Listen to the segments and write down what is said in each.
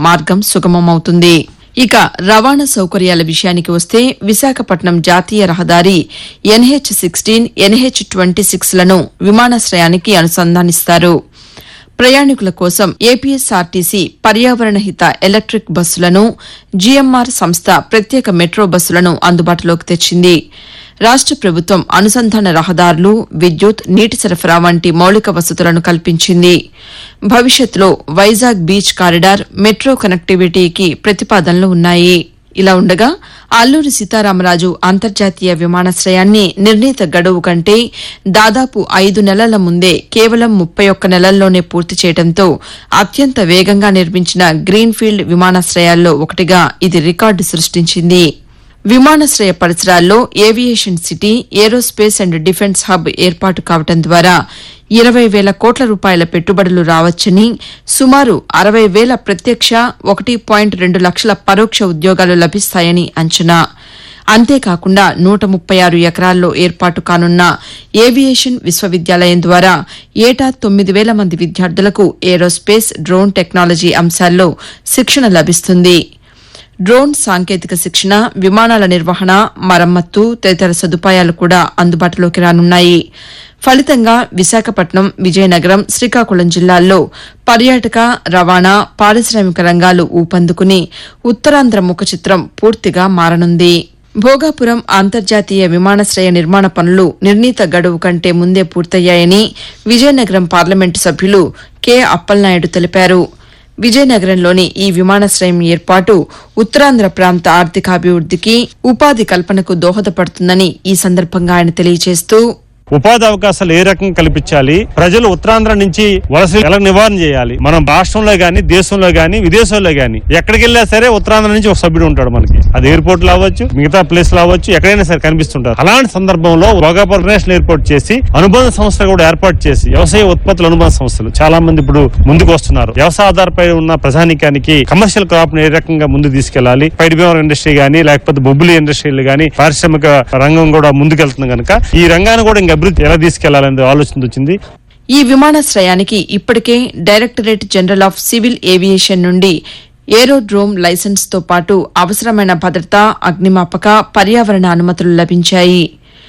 మార్గం సుగమమవుతుంది ఇక రవాణా సౌకర్యాల విషయానికి వస్తే విశాఖపట్నం జాతీయ రహదారి N H sixteen N H twenty six లను విమానాశ్రయానికి అనుసంధానిస్తారు ప్రయాణికుల కోసం ఏపీఎస్ఆర్టీసీ పర్యావరణ హిత ఎలక్టిక్ బస్సులను జీఎంఆర్ సంస్థ ప్రత్యేక మెట్రో బస్సులను అందుబాటులోకి తెచ్చింది రాష్ట ప్రభుత్వం అనుసంధాన రహదారులు విద్యుత్ నీటి సరఫరా వంటి మౌలిక వసతులను కల్పించింది భవిష్యత్తులో వైజాగ్ బీచ్ కారిడార్ మెట్రో కనెక్టివిటీకి ప్రతిపాదనలు ఉన్నాయి ఇలా ఉండగా అల్లూరి సీతారామరాజు అంతర్జాతీయ విమానాశ్రయాన్ని నిర్ణీత గడువు కంటే దాదాపు ఐదు నెలల ముందే కేవలం ముప్పై ఒక్క నెలల్లోనే పూర్తి చేయడంతో అత్యంత వేగంగా నిర్మించిన గ్రీన్ఫీల్డ్ విమానాశ్రయాల్లో ఒకటిగా ఇది రికార్డు సృష్టించింది విమానాశ్రయ పరిసరాల్లో aviation city aerospace and defence hub ఏర్పాటు కావడం ద్వారా ఇరవై వేల కోట్ల రూపాయల పెట్టుబడులు రావచ్చని సుమారు అరవై వేల ప్రత్యక్ష ఒకటి పాయింట్ రెండు లక్షల పరోక్ష ఉద్యోగాలు లభిస్తాయని అంచనా అంతేకాకుండా నూట ముప్పై ఆరు ఎకరాల్లో ఏర్పాటు కానున్న ఏవియేషన్ విశ్వవిద్యాలయం ద్వారా ఏటా తొమ్మిది వేల మంది విద్యార్థులకు ఏరోస్పేస్ డ్రోన్ టెక్నాలజీ అంశాల్లో శిక్షణ లభిస్తుంది డ్రోన్ సాంకేతిక శిక్షణ విమానాల నిర్వహణ మరమ్మత్తు తదితర సదుపాయాలు కూడా అందుబాటులోకి రానున్నాయి ఫలితంగా విశాఖపట్నం విజయనగరం శ్రీకాకుళం జిల్లాల్లో పర్యాటక రవాణా పారిశ్రామిక రంగాలు ఊపందుకుని ఉత్తరాంధ్ర ముఖ చిత్రం పూర్తిగా మారనుంది భోగాపురం అంతర్జాతీయ విమానాశ్రయ నిర్మాణ పనులు నిర్ణీత గడువు కంటే ముందే పూర్తయ్యాయని విజయనగరం పార్లమెంటు సభ్యులు కె అప్పలనాయుడు తెలిపారు విజయనగరంలోని ఈ విమానాశ్రయం ఏర్పాటు ఉత్తరాంధ్ర ప్రాంత ఆర్థికాభివృద్దికి ఉపాధి కల్పనకు దోహదపడుతుందని ఈ సందర్భంగా ఆయన తెలియజేస్తూ ఉపాధి అవకాశాలు ఏ రకంగా కల్పించాలి ప్రజలు ఉత్తరాంధ్ర నుంచి వలస ఎలా నివారణ చేయాలి మనం రాష్ట్రంలో గాని దేశంలో గాని విదేశంలో గాని ఎక్కడికి వెళ్ళా సరే ఉత్తరాంధ్ర నుంచి ఒక సభ్యుడు ఉంటాడు మనకి అది ఎయిర్పోర్ట్ లో అవ్వచ్చు మిగతా ప్లేస్ లో అవ్వచ్చు ఎక్కడైనా సరే కనిపిస్తుంటారు అలాంటి సందర్భంలో భోగాపురం ఇంటర్నేషనల్ ఎయిర్పోర్ట్ చేసి అనుబంధ సంస్థలు కూడా ఏర్పాటు చేసి వ్యవసాయ ఉత్పత్తుల అనుబంధ సంస్థలు చాలా మంది ఇప్పుడు ముందుకు వస్తున్నారు వ్యవసాయ ఆధారపై ఉన్న ప్రజానికానికి కమర్షియల్ క్రాప్ ఏ రకంగా ముందు తీసుకెళ్లాలి పైడి బీమర్ ఇండస్ట్రీ గానీ లేకపోతే బొబ్బులి ఇండస్ట్రీలు గానీ పారిశ్రామిక రంగం కూడా ముందుకెళ్తుంది కనుక ఈ రంగాన్ని కూడా ఇంకా అభివృద్ధి ఎలా తీసుకెళ్లాలనే ఆలోచన వచ్చింది ఈ విమానాశ్రయానికి ఇప్పటికే directorate general of civil aviation నుండి ఏరోడ్రోమ్ లైసెన్స్ తో పాటు అవసరమైన భద్రత అగ్నిమాపక పర్యావరణ అనుమతులు లభించాయి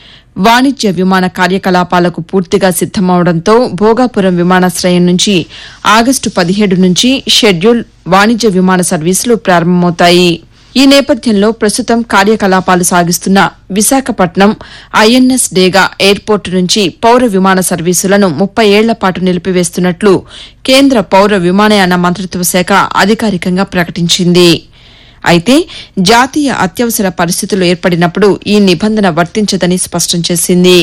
వాణిజ్య విమాన కార్యకలాపాలకు పూర్తిగా సిద్దమవడంతో భోగాపురం విమానాశ్రయం నుంచి ఆగస్టు పదిహేడు నుంచి షెడ్యూల్ వాణిజ్య విమాన సర్వీసులు ప్రారంభమవుతాయి ఈ నేపథ్యంలో ప్రస్తుతం కార్యకలాపాలు సాగిస్తున్న విశాఖపట్నం ఐఎన్ఎస్ డేగా ఎయిర్పోర్టు నుంచి పౌర విమాన సర్వీసులను ముప్పై ఏళ్ల పాటు నిలిపివేస్తున్నట్లు కేంద్ర పౌర విమానయాన మంత్రిత్వ శాఖ అధికారికంగా ప్రకటించింది అయితే జాతీయ అత్యవసర పరిస్థితులు ఏర్పడినప్పుడు ఈ నిబంధన వర్తించదని స్పష్టం చేసింది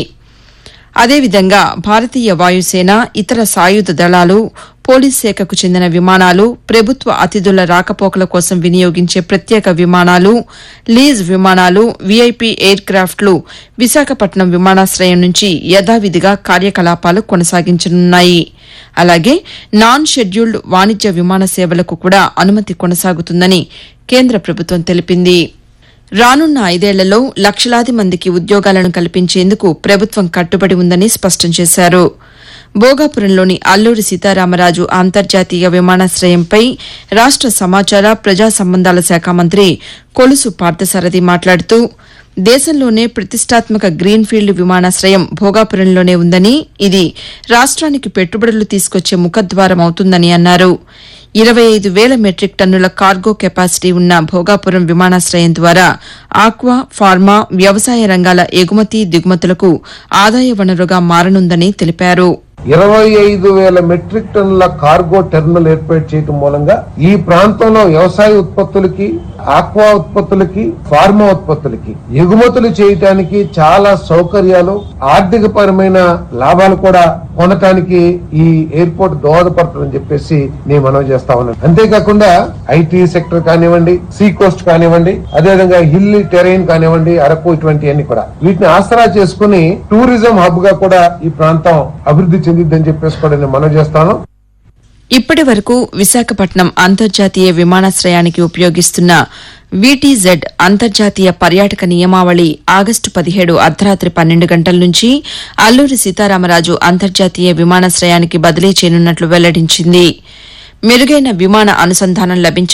అదేవిధంగా భారతీయ వాయుసేన ఇతర సాయుధ దళాలు పోలీస్ శాఖకు చెందిన విమానాలు ప్రభుత్వ అతిథుల రాకపోకల కోసం వినియోగించే ప్రత్యేక విమానాలు లీజ్ విమానాలు వీఐపీ ఎయిర్ క్రాఫ్ట్లు విశాఖపట్నం విమానాశ్రయం నుంచి యథావిధిగా కార్యకలాపాలు కొనసాగించనున్నాయి అలాగే నాన్ షెడ్యూల్డ్ వాణిజ్య విమాన సేవలకు కూడా అనుమతి కొనసాగుతుందని కేంద్ర ప్రభుత్వం తెలిపింది రానున్న ఐదేళ్లలో లక్షలాది మందికి ఉద్యోగాలను కల్పించేందుకు ప్రభుత్వం కట్టుబడి ఉందని స్పష్టం చేశారు భోగాపురంలోని అల్లూరి సీతారామరాజు అంతర్జాతీయ విమానాశ్రయంపై రాష్ట సమాచార ప్రజా సంబంధాల శాఖ మంత్రి కొలుసు పార్థసారథి మాట్లాడుతూ దేశంలోనే ప్రతిష్టాత్మక గ్రీన్ఫీల్డ్ విమానాశ్రయం భోగాపురంలోనే ఉందని ఇది రాష్ట్రానికి పెట్టుబడులు తీసుకొచ్చే ముఖద్వారం అవుతుందని అన్నారు ఇరవై ఐదు వేల మెట్రిక్ టన్నుల కార్గో కెపాసిటీ ఉన్న భోగాపురం విమానాశ్రయం ద్వారా ఆక్వా ఫార్మా వ్యవసాయ రంగాల ఎగుమతి దిగుమతులకు ఆదాయ వనరుగా మారనుందని తెలిపారు ఇరవై ఐదు వేల మెట్రిక్ టన్నుల కార్గో టెర్మినల్ ఏర్పాటు చేయడం మూలంగా ఈ ప్రాంతంలో వ్యవసాయ ఉత్పత్తులకి ఆక్వా ఉత్పత్తులకి ఫార్మా ఉత్పత్తులకి ఎగుమతులు చేయటానికి చాలా సౌకర్యాలు ఆర్థిక పరమైన లాభాలు కూడా పొందటానికి ఈ ఎయిర్పోర్ట్ దోహదపడుతుందని చెప్పేసి నేను మనవి చేస్తా ఉన్నాను అంతేకాకుండా ఐటీ సెక్టర్ కానివ్వండి సీ కోస్ట్ కానివ్వండి అదేవిధంగా హిల్ టెరైన్ కానివ్వండి అరకు ఇటువంటివన్నీ కూడా వీటిని ఆసరా చేసుకుని టూరిజం హబ్ గా కూడా ఈ ప్రాంతం అభివృద్ధి చెందిద్దని చెప్పేసి కూడా నేను మనవి చేస్తాను ఇప్పటి వరకు విశాఖపట్నం అంతర్జాతీయ విమానాశ్రయానికి ఉపయోగిస్తున్న వీటీజెడ్ అంతర్జాతీయ పర్యాటక నియమావళి ఆగస్టు పదిహేడు అర్ధరాత్రి పన్నెండు గంటల నుంచి అల్లూరి సీతారామరాజు అంతర్జాతీయ విమానాశ్రయానికి బదిలీ చేయనున్నట్లు వెల్లడించింది మెరుగైన విమాన అనుసంధానం లభించ